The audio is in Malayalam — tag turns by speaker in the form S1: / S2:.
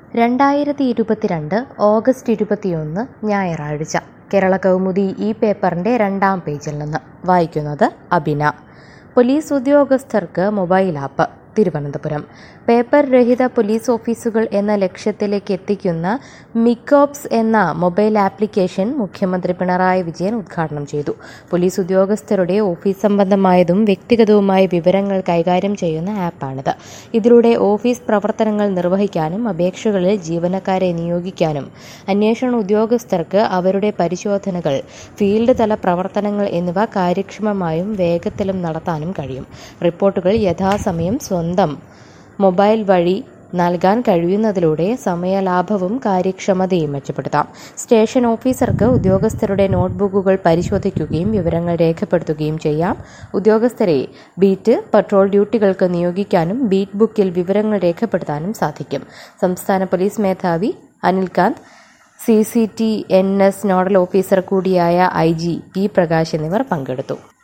S1: രണ്ടായിരത്തി ഇരുപത്തിരണ്ട് ഓഗസ്റ്റ് ഇരുപത്തിയൊന്ന് ഞായറാഴ്ച കേരള കൗമുദി ഈ പേപ്പറിൻ്റെ രണ്ടാം പേജിൽ നിന്ന് വായിക്കുന്നത് അബിന പോലീസ് ഉദ്യോഗസ്ഥർക്ക് മൊബൈൽ ആപ്പ് തിരുവനന്തപുരം പേപ്പർ രഹിത പോലീസ് ഓഫീസുകൾ എന്ന ലക്ഷ്യത്തിലേക്ക് എത്തിക്കുന്ന മിക്കോപ്സ് എന്ന മൊബൈൽ ആപ്ലിക്കേഷൻ മുഖ്യമന്ത്രി പിണറായി വിജയൻ ഉദ്ഘാടനം ചെയ്തു പോലീസ് ഉദ്യോഗസ്ഥരുടെ ഓഫീസ് സംബന്ധമായതും വ്യക്തിഗതവുമായ വിവരങ്ങൾ കൈകാര്യം ചെയ്യുന്ന ആപ്പാണിത് ഇതിലൂടെ ഓഫീസ് പ്രവർത്തനങ്ങൾ നിർവഹിക്കാനും അപേക്ഷകളിൽ ജീവനക്കാരെ നിയോഗിക്കാനും അന്വേഷണ ഉദ്യോഗസ്ഥർക്ക് അവരുടെ പരിശോധനകൾ ഫീൽഡ് തല പ്രവർത്തനങ്ങൾ എന്നിവ കാര്യക്ഷമമായും വേഗത്തിലും നടത്താനും കഴിയും റിപ്പോർട്ടുകൾ യഥാസമയം സ്വന്തം മൊബൈൽ വഴി നൽകാൻ കഴിയുന്നതിലൂടെ സമയലാഭവും കാര്യക്ഷമതയും മെച്ചപ്പെടുത്താം സ്റ്റേഷൻ ഓഫീസർക്ക് ഉദ്യോഗസ്ഥരുടെ നോട്ട്ബുക്കുകൾ പരിശോധിക്കുകയും വിവരങ്ങൾ രേഖപ്പെടുത്തുകയും ചെയ്യാം ഉദ്യോഗസ്ഥരെ ബീറ്റ് പട്രോൾ ഡ്യൂട്ടികൾക്ക് നിയോഗിക്കാനും ബീറ്റ് ബുക്കിൽ വിവരങ്ങൾ രേഖപ്പെടുത്താനും സാധിക്കും സംസ്ഥാന പോലീസ് മേധാവി Anilkant C C T N S nodal officer കൂടിയായ ഐ ജി പി പ്രകാശ് എന്നിവർ പങ്കെടുത്തു